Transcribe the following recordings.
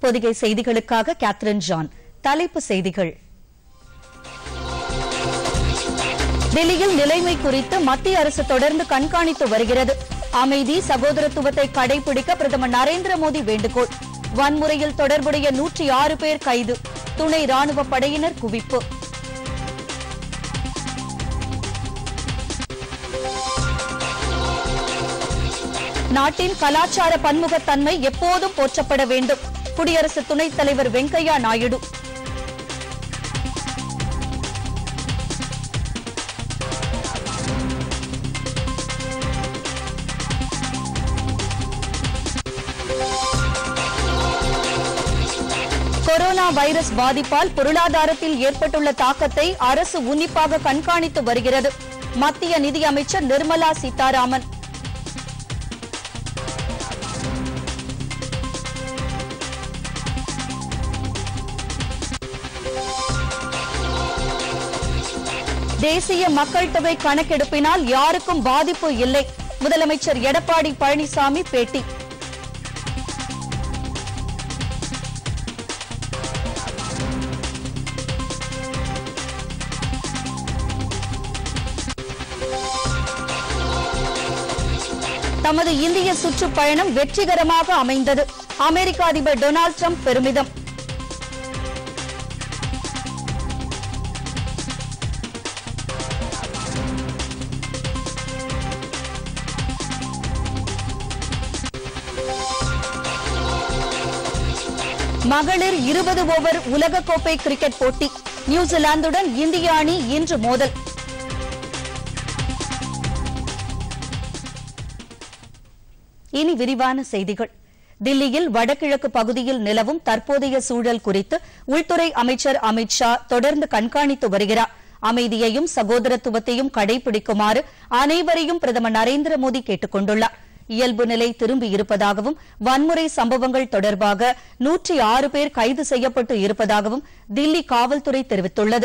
பொதிகை செய்திகளுக்காக Catherine John தலைப்பு செய்திகள் டெல்லியில் நிலைமை குறித்து மத்திய அரசு தொடர்ந்து கண்காணித்து வருகிறது அமைதி சகோதரத்துவத்தை கடைபிடிக்க பிரதமர் நரேந்திர மோடி வேண்டுகோள் வன்முறையில் தொடர்புடைய நூற்றி ஆறு பேர் கைது துணை ராணுவ படையினர் குவிப்பு நாட்டின் கலாச்சார பன்முகத்தன்மை எப்போதும் போற்றப்பட வேண்டும் குடியரசு துணைத் தலைவர் வெங்கையா நாயுடு கொரோனா வைரஸ் பாதிப்பால் பொருளாதாரத்தில் ஏற்பட்டுள்ள தாக்கத்தை அரசு உன்னிப்பாக கண்காணித்து வருகிறது மத்திய நிதியமைச்சர் நிர்மலா சீதாராமன் தேசிய மக்கள் தொகை கணக்கெடுப்பினால் யாருக்கும் பாதிப்பு இல்லை முதலமைச்சர் எடப்பாடி பழனிசாமி பேட்டி தமது இந்திய சுற்றுப்பயணம் வெற்றிகரமாக அமைந்தது அமெரிக்க அதிபர் டொனால்டு ட்ரம்ப் பெருமிதம் மகளிர் இருபது ஓவர் உலகக்கோப்பை கிரிக்கெட் போட்டி நியூசிலாந்துடன் இந்திய அணி இன்று மோதல் இனி விரிவான செய்திகள் தில்லியில் வடகிழக்கு பகுதியில் நிலவும் தற்போதைய சூழல் குறித்து உள்துறை அமைச்சர் அமித் ஷா தொடர்ந்து கண்காணித்து வருகிறார் அமைதியையும் சகோதரத்துவத்தையும் கடைபிடிக்குமாறு அனைவரையும் பிரதமர் நரேந்திர மோடி கேட்டுக் கொண்டுள்ளார் இயல்பு நிலை திரும்பியிருப்பதாகவும் வன்முறை சம்பவங்கள் தொடர்பாக நூற்றி ஆறு பேர் கைது செய்யப்பட்டு இருப்பதாகவும் தில்லி காவல்துறை தெரிவித்துள்ளது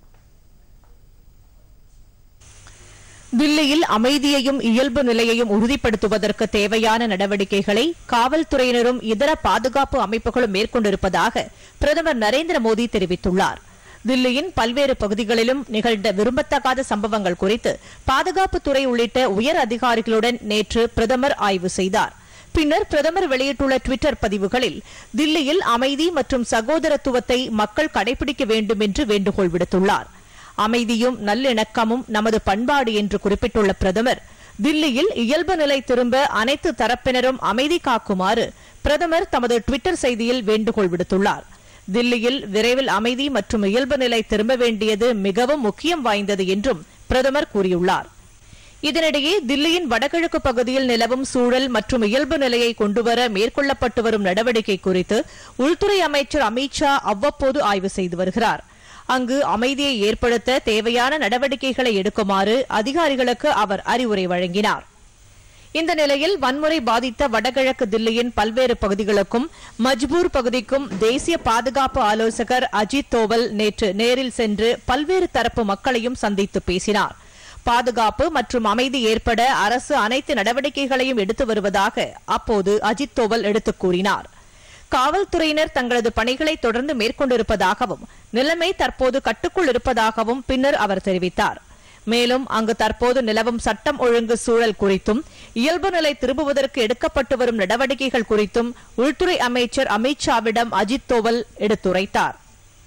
தில்லியில் அமைதியையும் இயல்பு நிலையையும் உறுதிப்படுத்துவதற்கு தேவையான நடவடிக்கைகளை காவல்துறையினரும் இதர பாதுகாப்பு அமைப்புகளும் மேற்கொண்டிருப்பதாக பிரதமர் நரேந்திர மோடி தெரிவித்துள்ளார் தில்லியின் பல்வேறு பகுதிகளிலும் நிகழ்ந்த விரும்பத்தகாத சம்பவங்கள் குறித்து பாதுகாப்புத்துறை உள்ளிட்ட உயர் அதிகாரிகளுடன் நேற்று பிரதமர் ஆய்வு செய்தார் பின்னர் பிரதமர் வெளியிட்டுள்ள டுவிட்டர் பதிவுகளில் தில்லியில் அமைதி மற்றும் சகோதரத்துவத்தை மக்கள் கடைபிடிக்க வேண்டும் என்று வேண்டுகோள் விடுத்துள்ளார் அமைதியும் நல்லிணக்கமும் நமது பண்பாடு என்று குறிப்பிட்டுள்ள பிரதமர் தில்லியில் இயல்பு நிலை திரும்ப அனைத்து தரப்பினரும் அமைதி காக்குமாறு பிரதமர் தமது டுவிட்டர் செய்தியில் வேண்டுகோள் விடுத்துள்ளார் தில்லியில் விரைவில் அமைதி மற்றும் இயல்பு நிலை திரும்ப வேண்டியது மிகவும் முக்கியம் வாய்ந்தது என்றும் பிரதமர் கூறியுள்ளார் இதனிடையே தில்லியின் வடகிழக்கு பகுதியில் நிலவும் சூழல் மற்றும் இயல்பு நிலையை கொண்டுவர மேற்கொள்ளப்பட்டு வரும் நடவடிக்கை குறித்து உள்துறை அமைச்சர் அமித் ஷா அவ்வப்போது ஆய்வு செய்து வருகிறார் அங்கு அமைதியை ஏற்படுத்த தேவையான நடவடிக்கைகளை எடுக்குமாறு அதிகாரிகளுக்கு அவர் அறிவுரை வழங்கினார் இந்த நிலையில் வன்முறை பாதித்த வடகிழக்கு தில்லியின் பல்வேறு பகுதிகளுக்கும் மஜ்பூர் பகுதிக்கும் தேசிய பாதுகாப்பு ஆலோசகர் அஜித் தோவல் நேற்று நேரில் சென்று பல்வேறு தரப்பு மக்களையும் சந்தித்து பேசினார் பாதுகாப்பு மற்றும் அமைதி ஏற்பட அரசு அனைத்து நடவடிக்கைகளையும் எடுத்து வருவதாக அப்போது அஜித் தோவல் எடுத்துக் கூறினார் காவல்துறையினர் தங்களது பணிகளை தொடர்ந்து மேற்கொண்டிருப்பதாகவும் நிலைமை தற்போது கட்டுக்குள் இருப்பதாகவும் பின்னர் அவர் தெரிவித்தார் மேலும் அங்கு தற்போது நிலவும் சட்டம் ஒழுங்கு சூழல் குறித்தும் இயல்பு நிலை திரும்புவதற்கு எடுக்கப்பட்டு வரும் நடவடிக்கைகள் குறித்தும் உள்துறை அமைச்சர் அமித் ஷாவிடம் அஜித் தோவல் எடுத்துரைத்தார்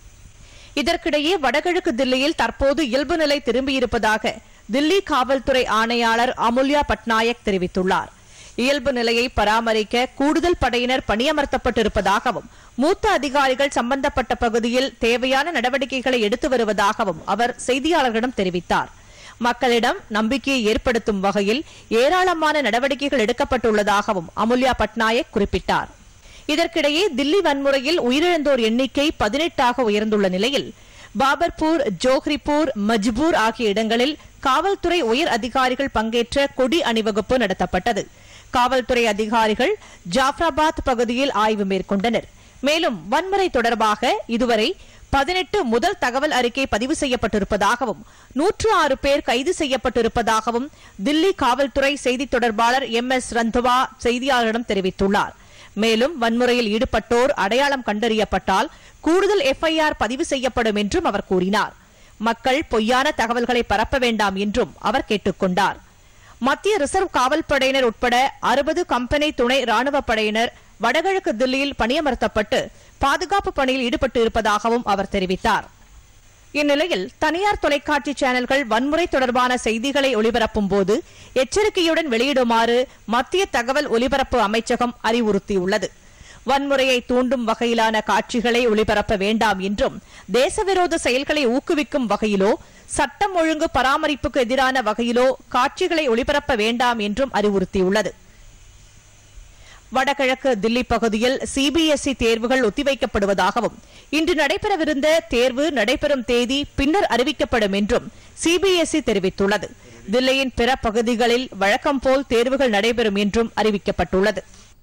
இதற்கிடையே வடகிழக்கு தில்லியில் தற்போது இயல்பு நிலை திரும்பியிருப்பதாக தில்லி காவல்துறை ஆணையாளர் அமுல்யா பட்நாயக் தெரிவித்துள்ளார் இயல்பு நிலையை பராமரிக்க கூடுதல் படையினர் பணியமர்த்தப்பட்டிருப்பதாகவும் மூத்த அதிகாரிகள் சம்பந்தப்பட்ட பகுதியில் தேவையான நடவடிக்கைகளை எடுத்து வருவதாகவும் அவர் செய்தியாளர்களிடம் தெரிவித்தார் மக்களிடம் நம்பிக்கையை ஏற்படுத்தும் வகையில் ஏராளமான நடவடிக்கைகள் எடுக்கப்பட்டுள்ளதாகவும் அமுல்யா பட்நாயக் குறிப்பிட்டார் இதற்கிடையே தில்லி வன்முறையில் உயிரிழந்தோர் எண்ணிக்கை பதினெட்டாக உயர்ந்துள்ள நிலையில் பாபர்பூர் ஜோஹ்ரிபூர் மஜ்பூர் ஆகிய இடங்களில் காவல்துறை உயர் அதிகாரிகள் பங்கேற்ற கொடி அணிவகுப்பு நடத்தப்பட்டது காவல்துறை அதிகாரிகள் ஜாஃப்ராபாத் பகுதியில் ஆய்வு மேற்கொண்டனர் மேலும் வன்முறை தொடர்பாக இதுவரை பதினெட்டு முதல் தகவல் அறிக்கை பதிவு செய்யப்பட்டிருப்பதாகவும் நூற்று ஆறு பேர் கைது செய்யப்பட்டிருப்பதாகவும் தில்லி காவல்துறை செய்தித் தொடர்பாளர் எம் எஸ் ரந்தவா செய்தியாளரிடம் தெரிவித்துள்ளார் மேலும் வன்முறையில் ஈடுபட்டோர் அடையாளம் கண்டறியப்பட்டால் கூடுதல் எஃப்ஐஆர் பதிவு செய்யப்படும் என்றும் அவர் கூறினார் மக்கள் பொய்யான தகவல்களை பரப்ப வேண்டாம் என்றும் அவர் கேட்டுக் கொண்டார் மத்திய ரிசர்வ் காவல் படையினர் உட்பட அறுபது கம்பெனி துணை ராணுவ படையினர் வடகிழக்கு தில்லியில் பணியமர்த்தப்பட்டு பாதுகாப்பு பணியில் ஈடுபட்டு இருப்பதாகவும் அவர் தெரிவித்தார் இந்நிலையில் தனியார் தொலைக்காட்சி சேனல்கள் வன்முறை தொடர்பான செய்திகளை ஒளிபரப்பும் போது எச்சரிக்கையுடன் வெளியிடுமாறு மத்திய தகவல் ஒலிபரப்பு அமைச்சகம் அறிவுறுத்தியுள்ளது வன்முறையை தூண்டும் வகையிலான காட்சிகளை ஒளிபரப்ப வேண்டாம் என்றும் தேசவிரோத செயல்களை ஊக்குவிக்கும் வகையிலோ சட்டம் ஒழுங்கு பராமரிப்புக்கு எதிரான வகையிலோ காட்சிகளை ஒளிபரப்ப வேண்டாம் என்றும் அறிவுறுத்தியுள்ளது வடகிழக்கு தில்லி பகுதியில் சிபிஎஸ்இ தேர்வுகள் ஒத்திவைக்கப்படுவதாகவும் இன்று நடைபெறவிருந்த தேர்வு நடைபெறும் தேதி பின்னர் அறிவிக்கப்படும் என்றும் சிபிஎஸ்இ தெரிவித்துள்ளது தில்லியின் பிற பகுதிகளில் வழக்கம் போல் தேர்வுகள் நடைபெறும் என்றும் அறிவிக்கப்பட்டுள்ளது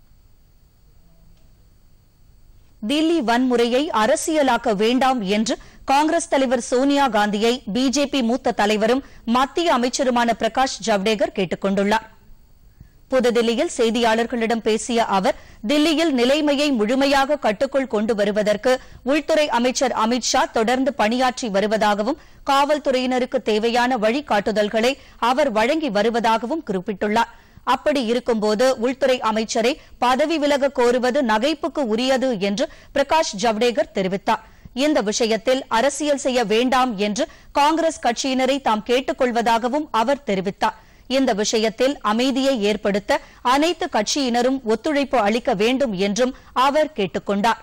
தில்லி வன்முறையை அரசியலாக்க வேண்டாம் என்று காங்கிரஸ் தலைவர் சோனியா காந்தியை பிஜேபி மூத்த தலைவரும் மத்திய அமைச்சருமான பிரகாஷ் ஜவ்டேகர் கேட்டுக் கொண்டுள்ளார் புதுதில்லியில் செய்தியாளர்களிடம் பேசிய அவர் தில்லியில் நிலைமையை முழுமையாக கட்டுக்குள் கொண்டு வருவதற்கு உள்துறை அமைச்சர் அமித் ஷா தொடர்ந்து பணியாற்றி வருவதாகவும் காவல்துறையினருக்கு தேவையான வழிகாட்டுதல்களை அவர் வழங்கி வருவதாகவும் குறிப்பிட்டுள்ளார் அப்படி இருக்கும்போது உள்துறை அமைச்சரை பதவி விலக கோருவது நகைப்புக்கு உரியது என்று பிரகாஷ் ஜவ்டேகர் தெரிவித்தார் இந்த விஷயத்தில் அரசியல் செய்ய வேண்டாம் என்று காங்கிரஸ் கட்சியினரை தாம் கேட்டுக் கொள்வதாகவும் அவர் தெரிவித்தார் இந்த விஷயத்தில் அமைதியை ஏற்படுத்த அனைத்து கட்சியினரும் ஒத்துழைப்பு அளிக்க வேண்டும் என்றும் அவர் கேட்டுக் கொண்டார்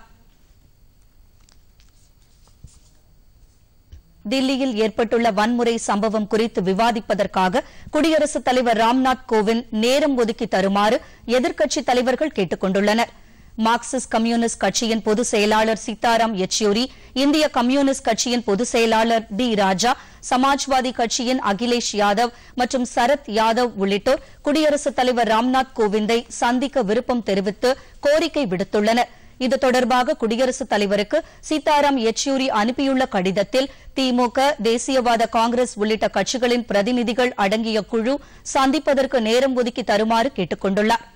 தில்லியில் ஏற்பட்டுள்ள வன்முறை சம்பவம் குறித்து விவாதிப்பதற்காக குடியரசுத் தலைவர் ராம்நாத் கோவிந்த் நேரம் ஒதுக்கி தருமாறு எதிர்க்கட்சித் தலைவர்கள் கேட்டுக் கொண்டுள்ளனர் மார்க்சிஸ்ட் கம்யூனிஸ்ட் கட்சியின் பொதுச் செயலாளர் சீதாராம் யெச்சூரி இந்திய கம்யூனிஸ்ட் கட்சியின் பொதுச் செயலாளர் டி ராஜா சமாஜ்வாதி கட்சியின் அகிலேஷ் யாதவ் மற்றும் சரத் யாதவ் உள்ளிட்டோர் குடியரசுத் தலைவர் ராம்நாத் கோவிந்தை சந்திக்க விருப்பம் தெரிவித்து கோரிக்கை விடுத்துள்ளனா் இது தொடர்பாக குடியரசுத் தலைவருக்கு சீதாராம் யெச்சூரி அனுப்பியுள்ள கடிதத்தில் திமுக தேசியவாத காங்கிரஸ் உள்ளிட்ட கட்சிகளின் பிரதிநிதிகள் அடங்கிய குழு சந்திப்பதற்கு நேரம் ஒதுக்கி தருமாறு கேட்டுக் கொண்டுள்ளார்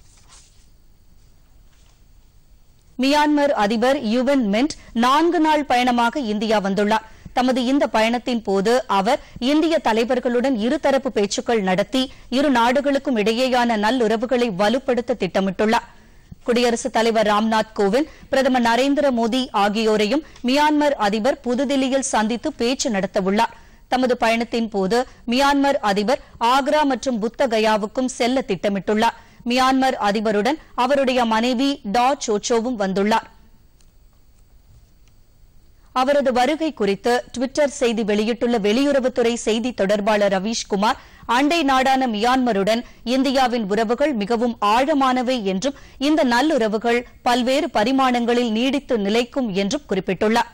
மியான்மர் அதிபர் யுவன் மின்ட் நான்கு நாள் பயணமாக இந்தியா வந்துள்ளார் தமது இந்த பயணத்தின் போது அவர் இந்திய தலைவர்களுடன் இருதரப்பு பேச்சுக்கள் நடத்தி இரு நாடுகளுக்கும் இடையேயான நல்லுறவுகளை வலுப்படுத்த திட்டமிட்டுள்ளார் குடியரசுத் தலைவர் ராம்நாத் கோவிந்த் பிரதமர் நரேந்திர மோடி ஆகியோரையும் மியான்மர் அதிபர் புதுதில்லியில் சந்தித்து பேச்சு நடத்தவுள்ளார் தமது பயணத்தின் போது மியான்மர் அதிபர் ஆக்ரா மற்றும் புத்த கயாவுக்கும் செல்ல திட்டமிட்டுள்ளார் மியான்மர் அதிபருடன் அவருடைய மனைவி டா சோச்சோவும் வந்துள்ளார் அவரது வருகை குறித்து டுவிட்டர் செய்தி வெளியிட்டுள்ள வெளியுறவுத்துறை செய்தி தொடர்பாளர் ரவீஷ்குமார் அண்டை நாடான மியான்மருடன் இந்தியாவின் உறவுகள் மிகவும் ஆழமானவை என்றும் இந்த நல்லுறவுகள் பல்வேறு பரிமாணங்களில் நீடித்து நிலைக்கும் என்றும் குறிப்பிட்டுள்ளார்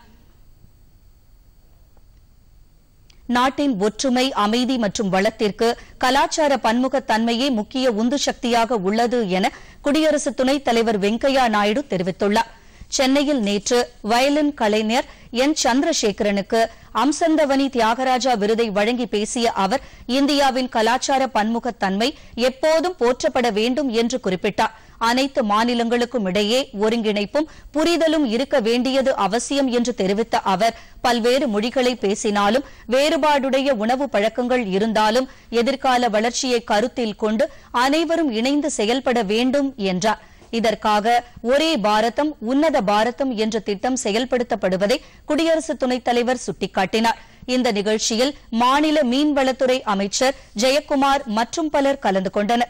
நாட்டின் ஒற்றுமை அமைதி மற்றும் வளத்திற்கு கலாச்சார பன்முகத்தன்மையே முக்கிய உந்து சக்தியாக உள்ளது என குடியரசு துணைத் தலைவர் வெங்கையா நாயுடு தெரிவித்துள்ளார் சென்னையில் நேற்று வயலின் கலைஞர் என் சந்திரசேகரனுக்கு அம்சந்தவனி தியாகராஜா விருதை வழங்கி பேசிய அவர் இந்தியாவின் கலாச்சார பன்முகத்தன்மை எப்போதும் போற்றப்பட வேண்டும் என்று குறிப்பிட்டார் அனைத்து மாநிலங்களுக்கும் இடையே ஒருங்கிணைப்பும் புரிதலும் இருக்க வேண்டியது அவசியம் என்று தெரிவித்த அவர் பல்வேறு மொழிகளை பேசினாலும் வேறுபாடுடைய உணவு பழக்கங்கள் இருந்தாலும் எதிர்கால வளர்ச்சியை கருத்தில் கொண்டு அனைவரும் இணைந்து செயல்பட வேண்டும் என்றார் இதற்காக ஒரே பாரதம் உன்னத பாரதம் என்ற திட்டம் செயல்படுத்தப்படுவதை குடியரசு துணைத் தலைவர் சுட்டிக்காட்டினார் இந்த நிகழ்ச்சியில் மாநில மீன்வளத்துறை அமைச்சர் ஜெயக்குமார் மற்றும் பலர் கலந்து கொண்டனர்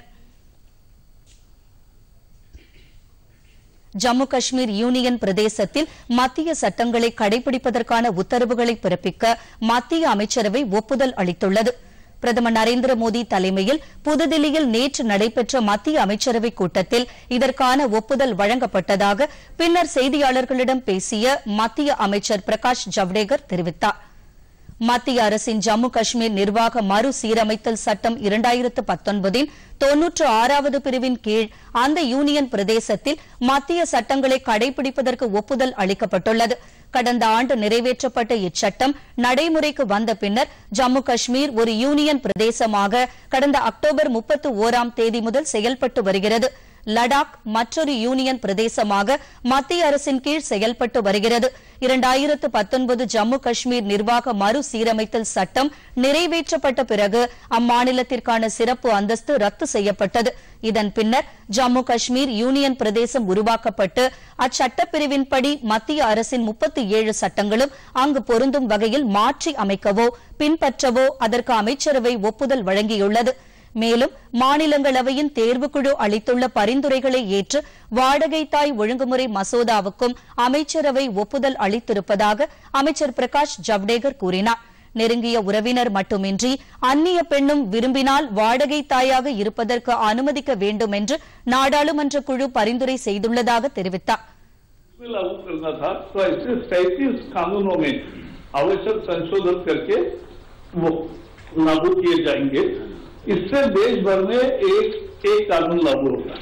ஜம்மு காஷ்மீர் யூனியன் பிரதேசத்தில் மத்திய சட்டங்களை கடைபிடிப்பதற்கான உத்தரவுகளை பிறப்பிக்க மத்திய அமைச்சரவை ஒப்புதல் அளித்துள்ளது பிரதமர் நரேந்திர மோடி தலைமையில் புதுதில்லியில் நேற்று நடைபெற்ற மத்திய அமைச்சரவைக் கூட்டத்தில் இதற்கான ஒப்புதல் வழங்கப்பட்டதாக பின்னர் செய்தியாளர்களிடம் பேசிய மத்திய அமைச்சர் பிரகாஷ் ஜவ்டேகர் தெரிவித்தார் மத்திய அரசின் ஜம்மு காஷ்மீர் நிர்வாக மறுசீரமைத்தல் சட்டம் இரண்டாயிரத்து பத்தொன்பதின் தொன்னூற்று ஆறாவது பிரிவின் கீழ் அந்த யூனியன் பிரதேசத்தில் மத்திய சட்டங்களை கடைபிடிப்பதற்கு ஒப்புதல் அளிக்கப்பட்டுள்ளது கடந்த ஆண்டு நிறைவேற்றப்பட்ட இச்சட்டம் நடைமுறைக்கு வந்த பின்னர் ஜம்மு காஷ்மீர் ஒரு யூனியன் பிரதேசமாக கடந்த அக்டோபர் முப்பத்து ஓராம் தேதி முதல் செயல்பட்டு வருகிறது லடாக் மற்றொரு யூனியன் பிரதேசமாக மத்திய அரசின் கீழ் செயல்பட்டு வருகிறது இரண்டாயிரத்து பத்தொன்பது ஜம்மு காஷ்மீர் நிர்வாக மறுசீரமைத்தல் சட்டம் நிறைவேற்றப்பட்ட பிறகு அம்மாநிலத்திற்கான சிறப்பு அந்தஸ்து ரத்து செய்யப்பட்டது இதன் பின்னர் ஜம்மு காஷ்மீர் யூனியன் பிரதேசம் உருவாக்கப்பட்டு அச்சட்டப்பிரிவின்படி மத்திய அரசின் முப்பத்தி ஏழு சட்டங்களும் அங்கு பொருந்தும் வகையில் மாற்றி அமைக்கவோ பின்பற்றவோ அதற்கு அமைச்சரவை ஒப்புதல் வழங்கியுள்ளது மேலும் மாநிலங்களவையின் தேர்வுக்குழு அளித்துள்ள பரிந்துரைகளை ஏற்று வாடகை தாய் ஒழுங்குமுறை மசோதாவுக்கும் அமைச்சரவை ஒப்புதல் அளித்திருப்பதாக அமைச்சர் பிரகாஷ் ஜவ்டேகர் கூறினார் நெருங்கிய உறவினர் மட்டுமின்றி அந்நிய பெண்ணும் விரும்பினால் வாடகை தாயாக இருப்பதற்கு அனுமதிக்க வேண்டும் என்று நாடாளுமன்ற குழு பரிந்துரை செய்துள்ளதாக தெரிவித்தார் में लागू करना था तो ऐसे सैतीस कानूनों में आवश्यक संशोधन करके वो लागू किए जाएंगे इससे देश भर में एक एक कानून लागू होगा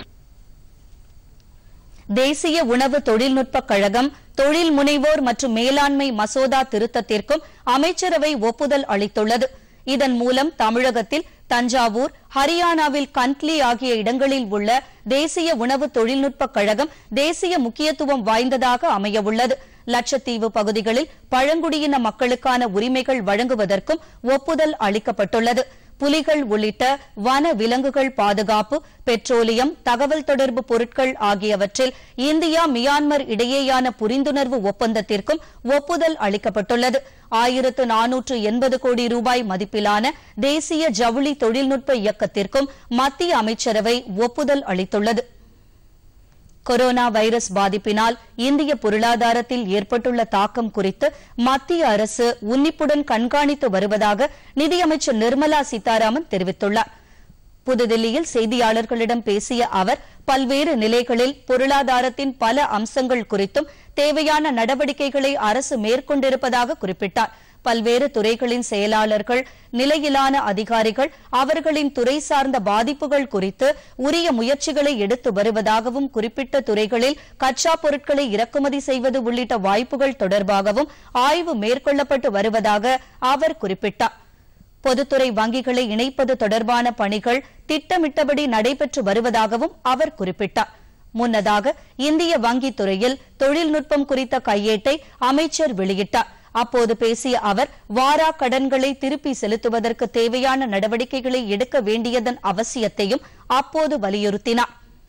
தேசிய உணவு தொழில்நுட்ப கழகம் தொழில் முனைவோர் மற்றும் மேலாண்மை மசோதா திருத்தத்திற்கும் அமைச்சரவை ஒப்புதல் அளித்துள்ளது இதன் மூலம் தமிழகத்தில் தஞ்சாவூர் ஹரியானாவில் கண்ட்லி ஆகிய இடங்களில் உள்ள தேசிய உணவு தொழில்நுட்ப கழகம் தேசிய முக்கியத்துவம் வாய்ந்ததாக அமையவுள்ளது லட்சத்தீவு பகுதிகளில் பழங்குடியின மக்களுக்கான உரிமைகள் வழங்குவதற்கும் ஒப்புதல் அளிக்கப்பட்டுள்ளது புலிகள் உள்ளிட்ட வன விலங்குகள் பாதுகாப்பு பெட்ரோலியம் தகவல் தொடர்பு பொருட்கள் ஆகியவற்றில் இந்தியா மியான்மர் இடையேயான புரிந்துணர்வு ஒப்பந்தத்திற்கும் ஒப்புதல் அளிக்கப்பட்டுள்ளது ஆயிரத்து நானூற்று எண்பது கோடி ரூபாய் மதிப்பிலான தேசிய ஜவுளி தொழில்நுட்ப இயக்கத்திற்கும் மத்திய அமைச்சரவை ஒப்புதல் அளித்துள்ளது கொரோனா வைரஸ் பாதிப்பினால் இந்திய பொருளாதாரத்தில் ஏற்பட்டுள்ள தாக்கம் குறித்து மத்திய அரசு உன்னிப்புடன் கண்காணித்து வருவதாக நிதியமைச்சர் நிர்மலா சீதாராமன் தெரிவித்துள்ளார் புதுதில்லியில் செய்தியாளர்களிடம் பேசிய அவர் பல்வேறு நிலைகளில் பொருளாதாரத்தின் பல அம்சங்கள் குறித்தும் தேவையான நடவடிக்கைகளை அரசு மேற்கொண்டிருப்பதாக குறிப்பிட்டார் பல்வேறு துறைகளின் செயலாளர்கள் நிலையிலான அதிகாரிகள் அவர்களின் துறை சார்ந்த பாதிப்புகள் குறித்து உரிய முயற்சிகளை எடுத்து வருவதாகவும் குறிப்பிட்ட துறைகளில் கச்சா பொருட்களை இறக்குமதி செய்வது உள்ளிட்ட வாய்ப்புகள் தொடர்பாகவும் ஆய்வு மேற்கொள்ளப்பட்டு வருவதாக அவர் குறிப்பிட்டார் பொதுத்துறை வங்கிகளை இணைப்பது தொடர்பான பணிகள் திட்டமிட்டபடி நடைபெற்று வருவதாகவும் அவர் குறிப்பிட்டார் முன்னதாக இந்திய வங்கித் துறையில் தொழில்நுட்பம் குறித்த கையேட்டை அமைச்சர் வெளியிட்டார் அப்போது பேசிய அவர் வாரா கடன்களை திருப்பி செலுத்துவதற்கு தேவையான நடவடிக்கைகளை எடுக்க வேண்டியதன் அவசியத்தையும் அப்போது வலியுறுத்தினார்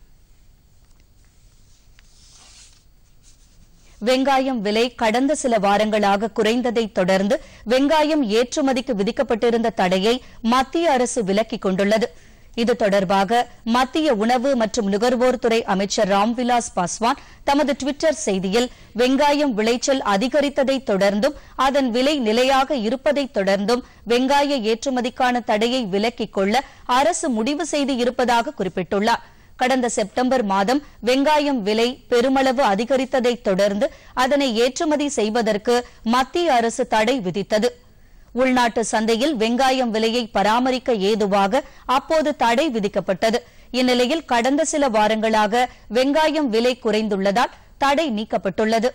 வெங்காயம் விலை கடந்த சில வாரங்களாக குறைந்ததைத் தொடர்ந்து வெங்காயம் ஏற்றுமதிக்கு விதிக்கப்பட்டிருந்த தடையை மத்திய அரசு விலக்கிக் கொண்டுள்ளது இது தொடர்பாக மத்திய உணவு மற்றும் நுகர்வோர் துறை அமைச்சர் ராம்விலாஸ் பாஸ்வான் தமது டுவிட்டர் செய்தியில் வெங்காயம் விளைச்சல் அதிகரித்ததைத் தொடர்ந்தும் அதன் விலை நிலையாக இருப்பதைத் தொடர்ந்தும் வெங்காய ஏற்றுமதிக்கான தடையை விலக்கிக் கொள்ள அரசு முடிவு செய்து இருப்பதாக குறிப்பிட்டுள்ளார் கடந்த செப்டம்பர் மாதம் வெங்காயம் விலை பெருமளவு அதிகரித்ததைத் தொடர்ந்து அதனை ஏற்றுமதி செய்வதற்கு மத்திய அரசு தடை விதித்தது உள்நாட்டு சந்தையில் வெங்காயம் விலையை பராமரிக்க ஏதுவாக அப்போது தடை விதிக்கப்பட்டது இந்நிலையில் கடந்த சில வாரங்களாக வெங்காயம் விலை குறைந்துள்ளதால் தடை நீக்கப்பட்டுள்ளது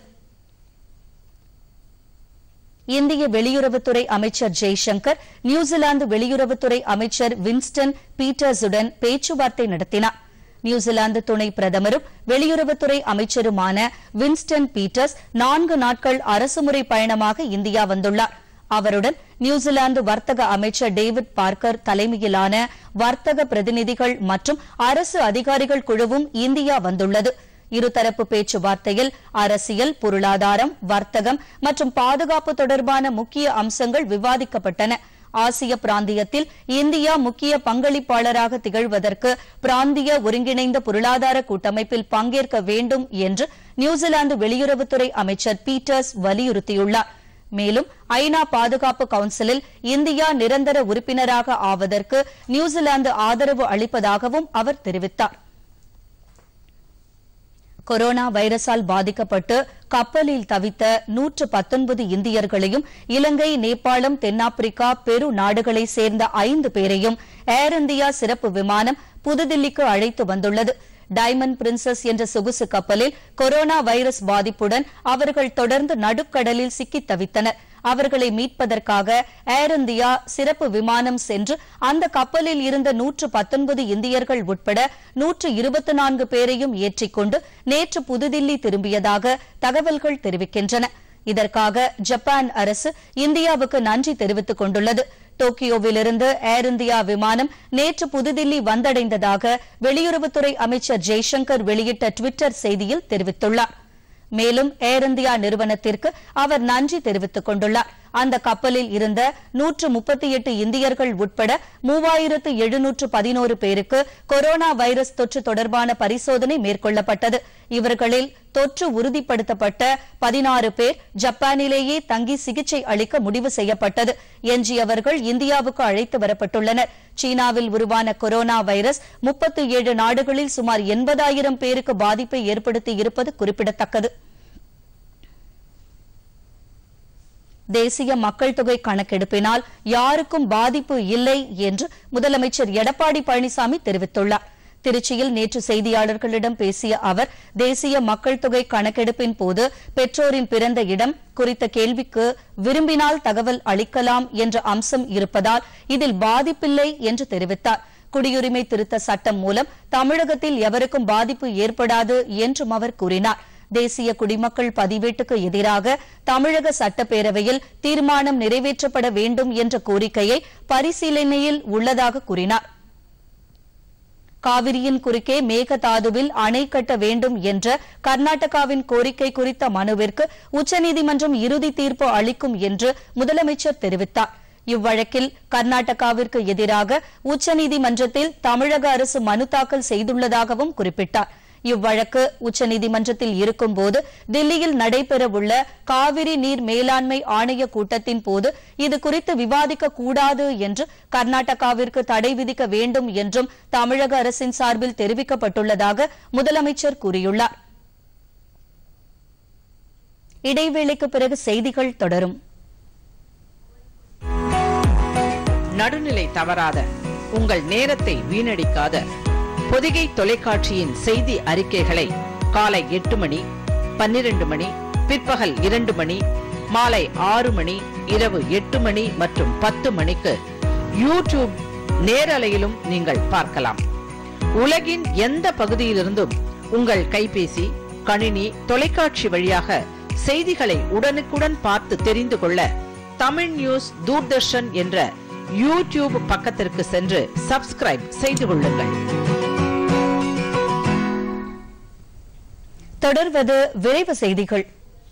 இந்திய வெளியுறவுத்துறை அமைச்சர் ஜெய்சங்கர் நியூசிலாந்து வெளியுறவுத்துறை அமைச்சர் வின்ஸ்டன் பீட்டர்ஸுடன் பேச்சுவார்த்தை நடத்தினார் நியூசிலாந்து துணை பிரதமரும் வெளியுறவுத்துறை அமைச்சருமான வின்ஸ்டன் பீட்டர்ஸ் நான்கு நாட்கள் அரசுமுறை பயணமாக இந்தியா வந்துள்ளார் அவருடன் நியூசிலாந்து வர்த்தக அமைச்சர் டேவிட் பார்க்கர் தலைமையிலான வர்த்தக பிரதிநிதிகள் மற்றும் அரசு அதிகாரிகள் குழுவும் இந்தியா வந்துள்ளது இருதரப்பு பேச்சுவார்த்தையில் அரசியல் பொருளாதாரம் வர்த்தகம் மற்றும் பாதுகாப்பு தொடர்பான முக்கிய அம்சங்கள் விவாதிக்கப்பட்டன ஆசிய பிராந்தியத்தில் இந்தியா முக்கிய பங்களிப்பாளராக திகழ்வதற்கு பிராந்திய ஒருங்கிணைந்த பொருளாதார கூட்டமைப்பில் பங்கேற்க வேண்டும் என்று நியூசிலாந்து வெளியுறவுத்துறை அமைச்சர் பீட்டர்ஸ் வலியுறுத்தியுள்ளார் மேலும் ஐநா பாதுகாப்பு கவுன்சிலில் இந்தியா நிரந்தர உறுப்பினராக ஆவதற்கு நியூசிலாந்து ஆதரவு அளிப்பதாகவும் அவர் தெரிவித்தார் கொரோனா வைரஸால் பாதிக்கப்பட்டு கப்பலில் தவித்த நூற்று பத்தொன்பது இந்தியர்களையும் இலங்கை நேபாளம் தென்னாப்பிரிக்கா பெரு நாடுகளைச் சேர்ந்த ஐந்து பேரையும் ஏர் இந்தியா சிறப்பு விமானம் புதுதில்லிக்கு அழைத்து வந்துள்ளது டைமண்ட் பிரின்சஸ் என்ற சொகுசு கப்பலில் கொரோனா வைரஸ் பாதிப்புடன் அவர்கள் தொடர்ந்து நடுக்கடலில் சிக்கித் தவித்தனர் அவர்களை மீட்பதற்காக ஏர் இந்தியா சிறப்பு விமானம் சென்று அந்த கப்பலில் இருந்த நூற்று பத்தொன்பது இந்தியர்கள் உட்பட நூற்று இருபத்தி நான்கு பேரையும் ஏற்றிக்கொண்டு நேற்று புதுதில்லி திரும்பியதாக தகவல்கள் தெரிவிக்கின்றன இதற்காக ஜப்பான் அரசு இந்தியாவுக்கு நன்றி தெரிவித்துக் கொண்டுள்ளது டோக்கியோவிலிருந்து ஏர் இந்தியா விமானம் நேற்று புதுதில்லி வந்தடைந்ததாக வெளியுறவுத்துறை அமைச்சர் ஜெய்சங்கர் வெளியிட்ட டுவிட்டர் செய்தியில் தெரிவித்துள்ளார் மேலும் ஏர் இந்தியா நிறுவனத்திற்கு அவர் நன்றி தெரிவித்துக் கொண்டுள்ளார் அந்த கப்பலில் இருந்த நூற்று முப்பத்தி எட்டு இந்தியர்கள் உட்பட மூவாயிரத்து எழுநூற்று பதினோரு பேருக்கு கொரோனா வைரஸ் தொற்று தொடர்பான பரிசோதனை மேற்கொள்ளப்பட்டது இவர்களில் தொற்று உறுதிப்படுத்தப்பட்ட பதினாறு பேர் ஜப்பானிலேயே தங்கி சிகிச்சை அளிக்க முடிவு செய்யப்பட்டது எஞ்சியவர்கள் இந்தியாவுக்கு அழைத்து வரப்பட்டுள்ளனர் சீனாவில் உருவான கொரோனா வைரஸ் முப்பத்தி ஏழு நாடுகளில் சுமார் எண்பதாயிரம் பேருக்கு பாதிப்பை ஏற்படுத்தி இருப்பது குறிப்பிடத்தக்கது தேசிய மக்கள் தொகை கணக்கெடுப்பினால் யாருக்கும் பாதிப்பு இல்லை என்று முதலமைச்சர் எடப்பாடி பழனிசாமி தெரிவித்துள்ளார் திருச்சியில் நேற்று செய்தியாளர்களிடம் பேசிய அவர் தேசிய மக்கள் தொகை கணக்கெடுப்பின் போது பெற்றோரின் பிறந்த இடம் குறித்த கேள்விக்கு விரும்பினால் தகவல் அளிக்கலாம் என்ற அம்சம் இருப்பதால் இதில் பாதிப்பில்லை என்று தெரிவித்தார் குடியுரிமை திருத்த சட்டம் மூலம் தமிழகத்தில் எவருக்கும் பாதிப்பு ஏற்படாது என்றும் அவர் கூறினார் தேசிய குடிமக்கள் பதிவேட்டுக்கு எதிராக தமிழக சட்டப்பேரவையில் தீர்மானம் நிறைவேற்றப்பட வேண்டும் என்ற கோரிக்கையை பரிசீலனையில் உள்ளதாக கூறினார் காவிரியின் குறுக்கே மேகதாதுவில் அணை கட்ட வேண்டும் என்ற கர்நாடகாவின் கோரிக்கை குறித்த மனுவிற்கு உச்சநீதிமன்றம் இறுதி தீர்ப்பு அளிக்கும் என்று முதலமைச்சர் தெரிவித்தார் இவ்வழக்கில் கர்நாடகாவிற்கு எதிராக உச்சநீதிமன்றத்தில் தமிழக அரசு மனு தாக்கல் செய்துள்ளதாகவும் குறிப்பிட்டார் இவ்வழக்கு உச்சநீதிமன்றத்தில் இருக்கும்போது தில்லியில் நடைபெறவுள்ள காவிரி நீர் மேலாண்மை ஆணைய கூட்டத்தின் போது இது குறித்து விவாதிக்க கூடாது என்று கர்நாடகாவிற்கு தடை விதிக்க வேண்டும் என்றும் தமிழக அரசின் சார்பில் தெரிவிக்கப்பட்டுள்ளதாக முதலமைச்சர் கூறியுள்ளார் இடைவேளைக்கு பிறகு செய்திகள் தொடரும் நடுநிலை தவறாத உங்கள் நேரத்தை வீணடிக்காத பொதிகை தொலைக்காட்சியின் செய்தி அறிக்கைகளை காலை எட்டு மணி பன்னிரண்டு மணி பிற்பகல் இரண்டு மணி மாலை ஆறு மணி இரவு எட்டு மணி மற்றும் பத்து மணிக்கு யூடியூப் நேரலையிலும் நீங்கள் பார்க்கலாம் உலகின் எந்த பகுதியிலிருந்தும் உங்கள் கைபேசி கணினி தொலைக்காட்சி வழியாக செய்திகளை உடனுக்குடன் பார்த்து தெரிந்து கொள்ள தமிழ் நியூஸ் தூர்தர்ஷன் என்ற யூடியூப் பக்கத்திற்கு சென்று சப்ஸ்கிரைப் செய்து கொள்ளுங்கள் தொடர்வது விரைவு செய்திகள்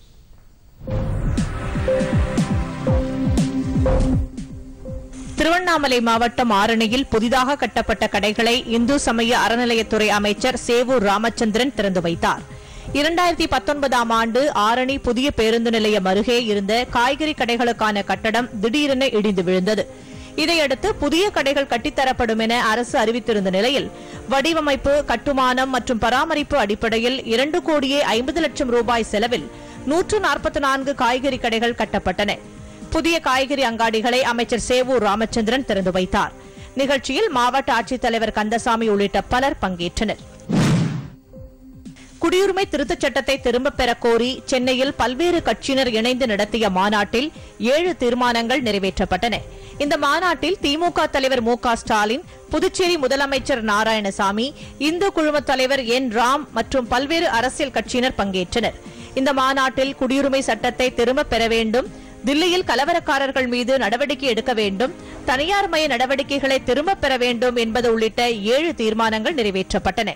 திருவண்ணாமலை மாவட்டம் ஆரணியில் புதிதாக கட்டப்பட்ட கடைகளை இந்து சமய அறநிலையத்துறை அமைச்சர் சேவூர் ராமச்சந்திரன் திறந்து வைத்தார் இரண்டாயிரத்தி பத்தொன்பதாம் ஆண்டு ஆரணி புதிய பேருந்து நிலையம் அருகே இருந்த காய்கறி கடைகளுக்கான கட்டடம் திடீரென இடிந்து விழுந்தது இதையடுத்து புதிய கடைகள் கட்டித்தரப்படும் என அரசு அறிவித்திருந்த நிலையில் வடிவமைப்பு கட்டுமானம் மற்றும் பராமரிப்பு அடிப்படையில் இரண்டு கோடியே ஐம்பது லட்சம் ரூபாய் செலவில் நூற்று நாற்பத்தி நான்கு காய்கறி கடைகள் கட்டப்பட்டன புதிய காய்கறி அங்காடிகளை அமைச்சர் சேவூர் ராமச்சந்திரன் திறந்து வைத்தார் நிகழ்ச்சியில் மாவட்ட ஆட்சித்தலைவர் கந்தசாமி உள்ளிட்ட பலர் பங்கேற்றனர் குடியுரிமை திருத்தச் சட்டத்தை திரும்பப் பெறக் கோரி சென்னையில் பல்வேறு கட்சியினர் இணைந்து நடத்திய மாநாட்டில் ஏழு தீர்மானங்கள் நிறைவேற்றப்பட்டன இந்த மாநாட்டில் திமுக தலைவர் மு க ஸ்டாலின் புதுச்சேரி முதலமைச்சர் நாராயணசாமி இந்து குழும தலைவர் என் ராம் மற்றும் பல்வேறு அரசியல் கட்சியினர் பங்கேற்றனர் இந்த மாநாட்டில் குடியுரிமை சட்டத்தை திரும்பப் பெற வேண்டும் தில்லியில் கலவரக்காரர்கள் மீது நடவடிக்கை எடுக்க வேண்டும் தனியார் மய நடவடிக்கைகளை திரும்பப் பெற வேண்டும் என்பது உள்ளிட்ட ஏழு தீர்மானங்கள் நிறைவேற்றப்பட்டன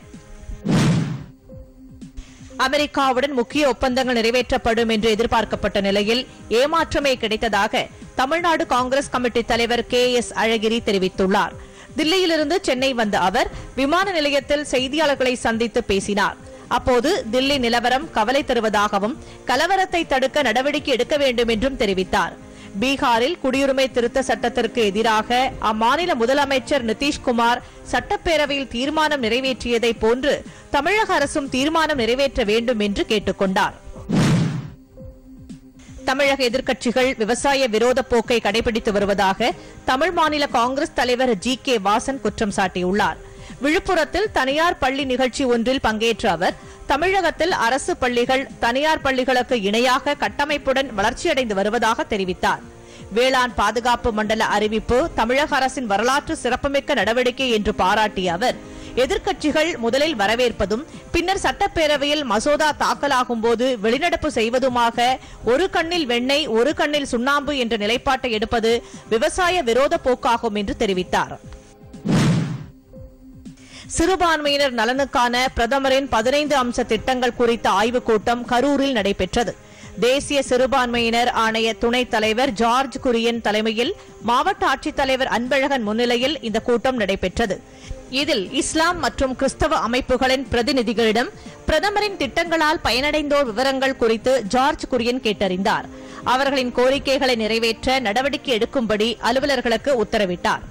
அமெரிக்காவுடன் முக்கிய ஒப்பந்தங்கள் நிறைவேற்றப்படும் என்று எதிர்பார்க்கப்பட்ட நிலையில் ஏமாற்றமே கிடைத்ததாக தமிழ்நாடு காங்கிரஸ் கமிட்டி தலைவர் கே எஸ் அழகிரி தெரிவித்துள்ளார் தில்லியிலிருந்து சென்னை வந்த அவர் விமான நிலையத்தில் செய்தியாளர்களை சந்தித்து பேசினார் அப்போது தில்லி நிலவரம் கவலை தருவதாகவும் கலவரத்தை தடுக்க நடவடிக்கை எடுக்க வேண்டும் என்றும் தெரிவித்தார் பீகாரில் குடியுரிமை திருத்த சட்டத்திற்கு எதிராக அம்மாநில முதலமைச்சர் நிதிஷ்குமார் சட்டப்பேரவையில் தீர்மானம் நிறைவேற்றியதை போன்று தமிழக அரசும் தீர்மானம் நிறைவேற்ற வேண்டும் என்று கேட்டுக் கொண்டார் தமிழக எதிர்க்கட்சிகள் விவசாய விரோத போக்கை கடைபிடித்து வருவதாக தமிழ் மாநில காங்கிரஸ் தலைவர் ஜி கே வாசன் குற்றம் சாட்டியுள்ளார் விழுப்புரத்தில் தனியார் பள்ளி நிகழ்ச்சி ஒன்றில் பங்கேற்ற அவர் தமிழகத்தில் அரசு பள்ளிகள் தனியார் பள்ளிகளுக்கு இணையாக கட்டமைப்புடன் வளர்ச்சியடைந்து வருவதாக தெரிவித்தார் வேளாண் பாதுகாப்பு மண்டல அறிவிப்பு தமிழக அரசின் வரலாற்று சிறப்புமிக்க நடவடிக்கை என்று பாராட்டிய அவர் எதிர்க்கட்சிகள் முதலில் வரவேற்பதும் பின்னர் சட்டப்பேரவையில் மசோதா தாக்கலாகும் போது வெளிநடப்பு செய்வதுமாக ஒரு கண்ணில் வெண்ணெய் ஒரு கண்ணில் சுண்ணாம்பு என்ற நிலைப்பாட்டை எடுப்பது விவசாய விரோத போக்காகும் என்று தெரிவித்தார் சிறுபான்மையினர் நலனுக்கான பிரதமரின் பதினைந்து அம்ச திட்டங்கள் குறித்த ஆய்வுக் கூட்டம் கரூரில் நடைபெற்றது தேசிய சிறுபான்மையினர் ஆணைய துணைத் தலைவர் ஜார்ஜ் குரியன் தலைமையில் மாவட்ட ஆட்சித்தலைவர் அன்பழகன் முன்னிலையில் இந்த கூட்டம் நடைபெற்றது இதில் இஸ்லாம் மற்றும் கிறிஸ்தவ அமைப்புகளின் பிரதிநிதிகளிடம் பிரதமரின் திட்டங்களால் பயனடைந்தோர் விவரங்கள் குறித்து ஜார்ஜ் குரியன் கேட்டறிந்தார் அவர்களின் கோரிக்கைகளை நிறைவேற்ற நடவடிக்கை எடுக்கும்படி அலுவலர்களுக்கு உத்தரவிட்டார்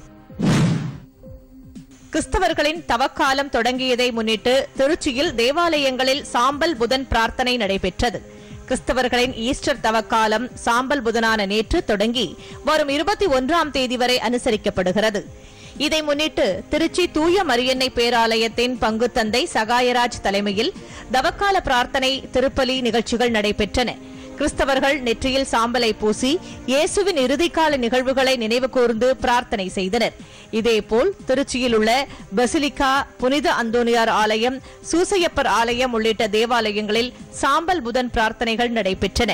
கிறிஸ்தவர்களின் தவக்காலம் தொடங்கியதை முன்னிட்டு திருச்சியில் தேவாலயங்களில் சாம்பல் புதன் பிரார்த்தனை நடைபெற்றது கிறிஸ்தவர்களின் ஈஸ்டர் தவக்காலம் சாம்பல் புதனான நேற்று தொடங்கி வரும் இருபத்தி ஒன்றாம் தேதி வரை அனுசரிக்கப்படுகிறது இதை முன்னிட்டு திருச்சி தூய மரியன்னை பேராலயத்தின் பங்கு தந்தை சகாயராஜ் தலைமையில் தவக்கால பிரார்த்தனை திருப்பலி நிகழ்ச்சிகள் நடைபெற்றன கிறிஸ்தவர்கள் நெற்றியில் சாம்பலை பூசி இயேசுவின் இறுதிக்கால நிகழ்வுகளை நினைவு கூர்ந்து பிரார்த்தனை செய்தனர் இதேபோல் திருச்சியில் உள்ள பசிலிக்கா புனித அந்தோனியார் ஆலயம் சூசையப்பர் ஆலயம் உள்ளிட்ட தேவாலயங்களில் சாம்பல் புதன் பிரார்த்தனைகள் நடைபெற்றன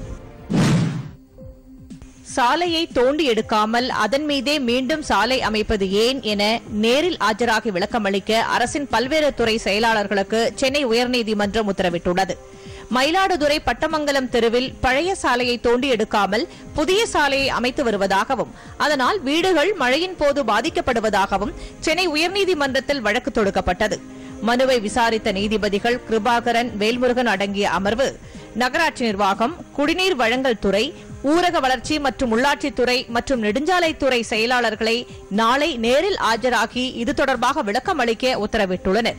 சாலையை தோண்டி எடுக்காமல் அதன் மீதே மீண்டும் சாலை அமைப்பது ஏன் என நேரில் ஆஜராகி விளக்கமளிக்க அரசின் பல்வேறு துறை செயலாளர்களுக்கு சென்னை உயர்நீதிமன்றம் உத்தரவிட்டுள்ளது மயிலாடுதுறை பட்டமங்கலம் தெருவில் பழைய சாலையை தோண்டி எடுக்காமல் புதிய சாலையை அமைத்து வருவதாகவும் அதனால் வீடுகள் மழையின் போது பாதிக்கப்படுவதாகவும் சென்னை உயர்நீதிமன்றத்தில் வழக்கு தொடுக்கப்பட்டது மனுவை விசாரித்த நீதிபதிகள் கிருபாகரன் வேல்முருகன் அடங்கிய அமர்வு நகராட்சி நிர்வாகம் குடிநீர் வழங்கல் துறை ஊரக வளர்ச்சி மற்றும் உள்ளாட்சித்துறை மற்றும் நெடுஞ்சாலைத்துறை செயலாளர்களை நாளை நேரில் ஆஜராகி இது தொடர்பாக விளக்கம் அளிக்க உத்தரவிட்டுள்ளனர்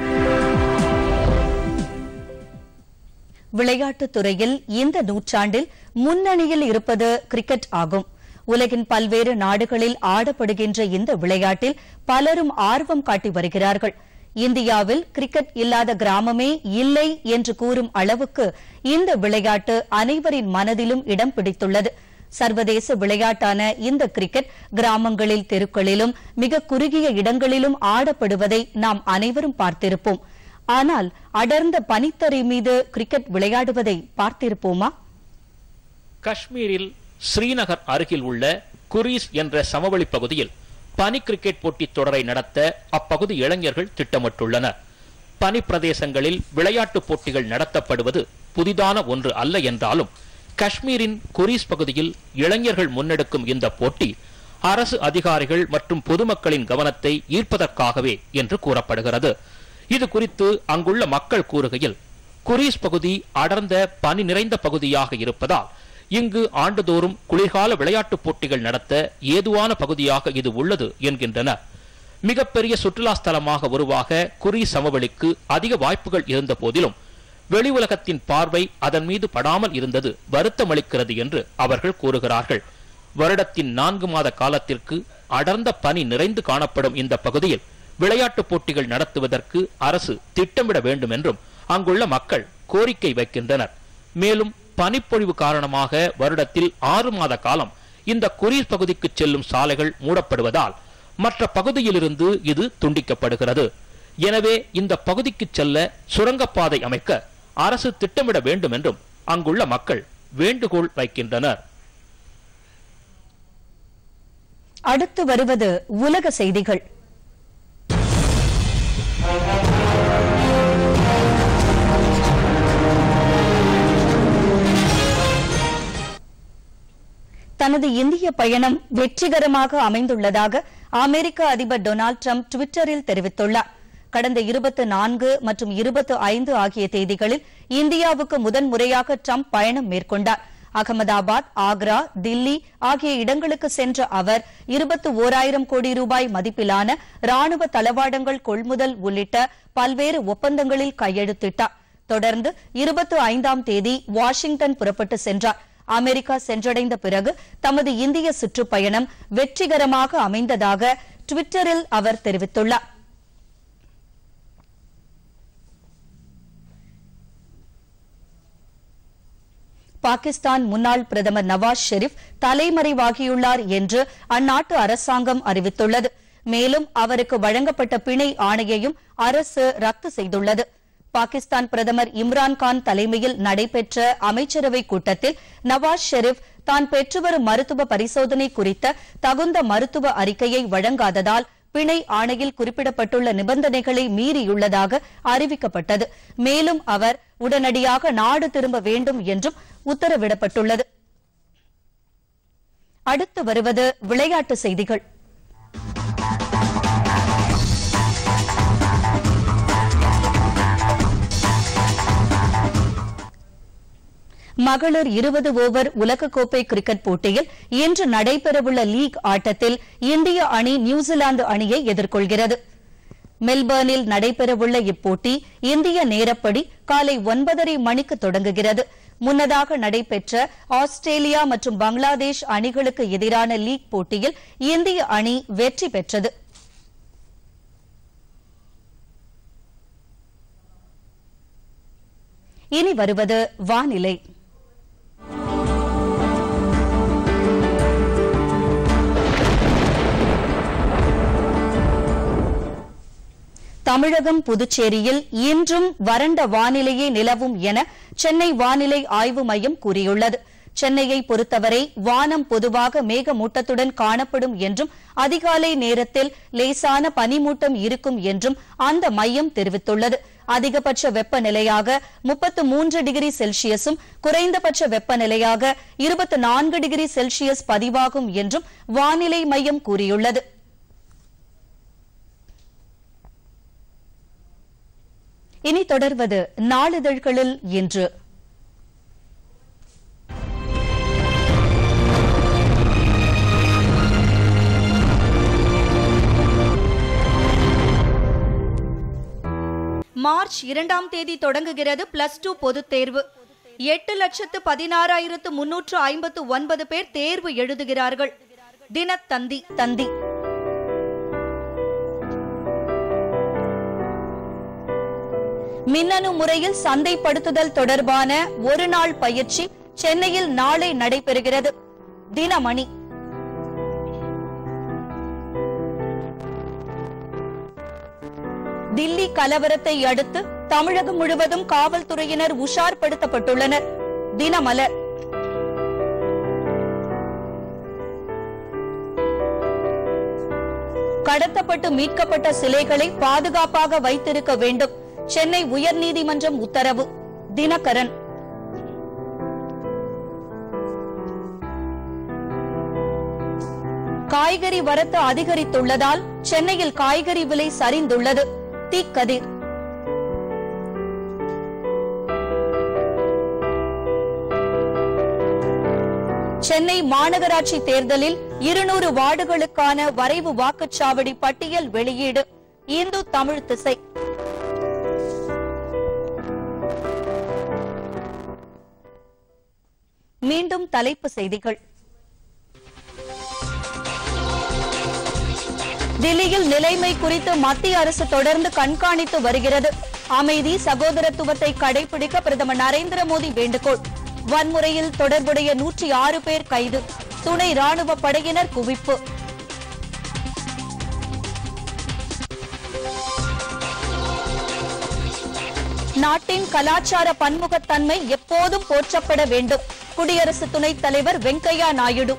விளையாட்டுத் துறையில் இந்த நூற்றாண்டில் முன்னணியில் இருப்பது கிரிக்கெட் ஆகும் உலகின் பல்வேறு நாடுகளில் ஆடப்படுகின்ற இந்த விளையாட்டில் பலரும் ஆர்வம் காட்டி வருகிறார்கள் இந்தியாவில் கிரிக்கெட் இல்லாத கிராமமே இல்லை என்று கூறும் அளவுக்கு இந்த விளையாட்டு அனைவரின் மனதிலும் இடம் பிடித்துள்ளது சர்வதேச விளையாட்டான இந்த கிரிக்கெட் கிராமங்களில் தெருக்களிலும் மிக குறுகிய இடங்களிலும் ஆடப்படுவதை நாம் அனைவரும் பார்த்திருப்போம் ஆனால் அடர்ந்த பனித்தரை மீது கிரிக்கெட் விளையாடுவதை பார்த்திருப்போமா காஷ்மீரில் ஸ்ரீநகர் அருகில் உள்ள குரீஸ் என்ற சமவெளி பகுதியில் பனி கிரிக்கெட் போட்டித் தொடரை நடத்த அப்பகுதி இளைஞர்கள் திட்டமிட்டுள்ளனர் பனி பிரதேசங்களில் விளையாட்டுப் போட்டிகள் நடத்தப்படுவது புதிதான ஒன்று அல்ல என்றாலும் காஷ்மீரின் குரீஸ் பகுதியில் இளைஞர்கள் முன்னெடுக்கும் இந்த போட்டி அரசு அதிகாரிகள் மற்றும் பொதுமக்களின் கவனத்தை ஈர்ப்பதற்காகவே என்று கூறப்படுகிறது இது குறித்து அங்குள்ள மக்கள் கூறுகையில் குரீஸ் பகுதி அடர்ந்த பனி நிறைந்த பகுதியாக இருப்பதால் இங்கு ஆண்டுதோறும் குளிர்கால விளையாட்டுப் போட்டிகள் நடத்த ஏதுவான பகுதியாக இது உள்ளது என்கின்றனர் மிகப்பெரிய சுற்றுலா ஸ்தலமாக உருவாக குறி சமவெளிக்கு அதிக வாய்ப்புகள் இருந்த போதிலும் வெளி உலகத்தின் பார்வை அதன் மீது படாமல் இருந்தது வருத்தமளிக்கிறது என்று அவர்கள் கூறுகிறார்கள் வருடத்தின் நான்கு மாத காலத்திற்கு அடர்ந்த பனி நிறைந்து காணப்படும் இந்த பகுதியில் விளையாட்டுப் போட்டிகள் நடத்துவதற்கு அரசு திட்டமிட வேண்டும் என்றும் அங்குள்ள மக்கள் கோரிக்கை வைக்கின்றனர் மேலும் பனிப்பொழிவு காரணமாக வருடத்தில் ஆறு மாத காலம் இந்த குரீஸ் பகுதிக்கு செல்லும் சாலைகள் மூடப்படுவதால் மற்ற பகுதியிலிருந்து இது துண்டிக்கப்படுகிறது எனவே இந்த பகுதிக்கு செல்ல சுரங்கப்பாதை அமைக்க அரசு திட்டமிட வேண்டும் என்றும் அங்குள்ள மக்கள் வேண்டுகோள் வைக்கின்றனர் அடுத்து வருவது உலக செய்திகள் தனது இந்திய பயணம் வெற்றிகரமாக அமைந்துள்ளதாக அமெரிக்க அதிபர் டொனால்டு டிரம்ப் டுவிட்டரில் தெரிவித்துள்ளார் கடந்த இருபத்து நான்கு மற்றும் இருபத்து ஐந்து ஆகிய தேதிகளில் இந்தியாவுக்கு முதன்முறையாக டிரம்ப் பயணம் மேற்கொண்டார் அகமதாபாத் ஆக்ரா தில்லி ஆகிய இடங்களுக்கு சென்ற அவர் இருபத்து ஓராயிரம் கோடி ரூபாய் மதிப்பிலான ராணுவ தளவாடங்கள் கொள்முதல் உள்ளிட்ட பல்வேறு ஒப்பந்தங்களில் கையெழுத்திட்டார் தொடர்ந்து இருபத்து ஐந்தாம் தேதி வாஷிங்டன் புறப்பட்டு சென்றார் அமெரிக்கா சென்றடைந்த பிறகு தமது இந்திய சுற்றுப்பயணம் வெற்றிகரமாக அமைந்ததாக டுவிட்டரில் அவர் தெரிவித்துள்ளார் பாகிஸ்தான் முன்னாள் பிரதமர் நவாஸ் ஷெரீப் தலைமறைவாகியுள்ளார் என்று அந்நாட்டு அரசாங்கம் அறிவித்துள்ளது மேலும் அவருக்கு வழங்கப்பட்ட பிணை ஆணையையும் அரசு ரத்து செய்துள்ளது பாகிஸ்தான் பிரதமர் இம்ரான்கான் தலைமையில் நடைபெற்ற அமைச்சரவை கூட்டத்தில் நவாஸ் ஷெரீப் தான் பெற்றுவரும் மருத்துவ பரிசோதனை குறித்த தகுந்த மருத்துவ அறிக்கையை வழங்காததால் பிணை ஆணையில் குறிப்பிடப்பட்டுள்ள நிபந்தனைகளை மீறியுள்ளதாக அறிவிக்கப்பட்டது மேலும் அவர் உடனடியாக நாடு திரும்ப வேண்டும் என்றும் உத்தரவிடப்பட்டுள்ளது அடுத்து வருவது விளையாட்டு செய்திகள் மகளிர் இருபது ஓவர் உலகக்கோப்பை கிரிக்கெட் போட்டியில் இன்று நடைபெறவுள்ள லீக் ஆட்டத்தில் இந்திய அணி நியூசிலாந்து அணியை எதிர்கொள்கிறது மெல்பர்னில் நடைபெறவுள்ள இப்போட்டி இந்திய நேரப்படி காலை ஒன்பதரை மணிக்கு தொடங்குகிறது முன்னதாக நடைபெற்ற ஆஸ்திரேலியா மற்றும் பங்களாதேஷ் அணிகளுக்கு எதிரான லீக் போட்டியில் இந்திய அணி வெற்றி பெற்றது இனி வருவது வானிலை தமிழகம் புதுச்சேரியில் இன்றும் வறண்ட வானிலையே நிலவும் என சென்னை வானிலை ஆய்வு மையம் கூறியுள்ளது சென்னையை பொறுத்தவரை வானம் பொதுவாக மேகமூட்டத்துடன் காணப்படும் என்றும் அதிகாலை நேரத்தில் லேசான பனிமூட்டம் இருக்கும் என்றும் அந்த மையம் தெரிவித்துள்ளது அதிகபட்ச வெப்பநிலையாக முப்பத்து மூன்று டிகிரி செல்சியஸும் குறைந்தபட்ச வெப்பநிலையாக இருபத்தி நான்கு டிகிரி செல்சியஸ் பதிவாகும் என்றும் வானிலை மையம் கூறியுள்ளது இனி தொடர்வது நாளிதழ்களில் இன்று மார்ச் இரண்டாம் தேதி தொடங்குகிறது பிளஸ் டூ பொதுத் தேர்வு எட்டு லட்சத்து பதினாறாயிரத்து முன்னூற்று ஐம்பத்து ஒன்பது பேர் தேர்வு எழுதுகிறார்கள் தினத்தந்தி தந்தி மின்னணு முறையில் சந்தைப்படுத்துதல் தொடர்பான ஒரு நாள் பயிற்சி சென்னையில் நாளை நடைபெறுகிறது தினமணி தில்லி கலவரத்தை அடுத்து தமிழகம் முழுவதும் காவல்துறையினர் உஷார்படுத்தப்பட்டுள்ளனர் தினமலர் கடத்தப்பட்டு மீட்கப்பட்ட சிலைகளை பாதுகாப்பாக வைத்திருக்க வேண்டும் சென்னை உயர்நீதிமன்றம் உத்தரவு தினகரன் காய்கறி வரத்து அதிகரித்துள்ளதால் சென்னையில் காய்கறி விலை சரிந்துள்ளது தீக்கதிர் சென்னை மாநகராட்சி தேர்தலில் இருநூறு வார்டுகளுக்கான வரைவு வாக்குச்சாவடி பட்டியல் வெளியீடு இந்து தமிழ் திசை மீண்டும் தலைப்பு செய்திகள் தில்லியில் நிலைமை குறித்து மத்திய அரசு தொடர்ந்து கண்காணித்து வருகிறது அமைதி சகோதரத்துவத்தை கடைபிடிக்க பிரதமர் நரேந்திர மோடி வேண்டுகோள் வன்முறையில் தொடர்புடைய நூற்றி ஆறு பேர் கைது துணை ராணுவ படையினர் குவிப்பு நாட்டின் கலாச்சார பன்முகத்தன்மை எப்போதும் போற்றப்பட வேண்டும் குடியரசு துணைத் தலைவர் வெங்கையா நாயுடு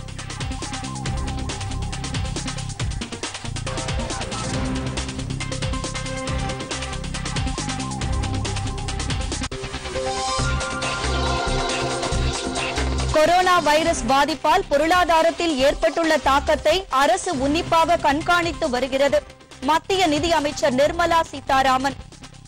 கொரோனா வைரஸ் பாதிப்பால் பொருளாதாரத்தில் ஏற்பட்டுள்ள தாக்கத்தை அரசு உன்னிப்பாக கண்காணித்து வருகிறது மத்திய நிதி அமைச்சர் நிர்மலா சீதாராமன்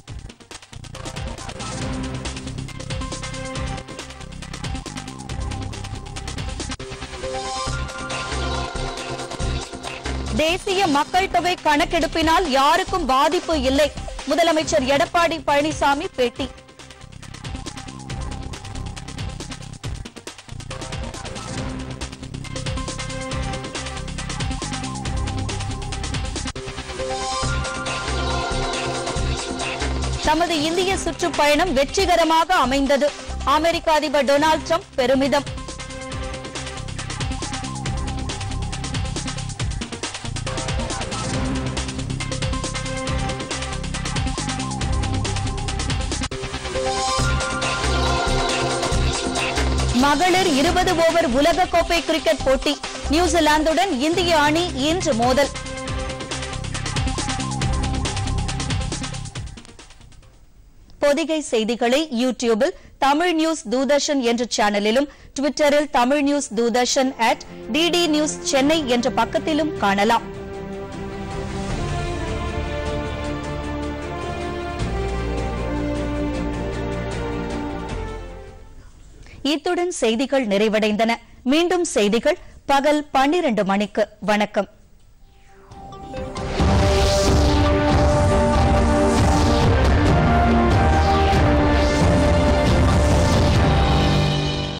தேசிய மக்கள் தொகை கணக்கெடுப்பினால் யாருக்கும் பாதிப்பு இல்லை முதலமைச்சர் எடப்பாடி பழனிசாமி பேட்டி தமது இந்திய சுற்றுப்பயணம் வெற்றிகரமாக அமைந்தது அமெரிக்க அதிபர் டொனால்டு ட்ரம்ப் பெருமிதம் மகளிர் இருபது ஓவர் உலகக்கோப்பை கிரிக்கெட் போட்டி நியூசிலாந்துடன் இந்திய அணி இன்று மோதல் பொதிகை செய்திகளை யூடியூபில் தமிழ் நியூஸ் தூதர்ஷன் என்ற சேனலிலும் ட்விட்டரில் Tamil news Doordarshan at DD news Chennai என்ற பக்கத்திலும் காணலாம் இத்துடன் செய்திகள் நிறைவடைந்தன மீண்டும் செய்திகள் பகல் பன்னிரண்டு மணிக்கு வணக்கம்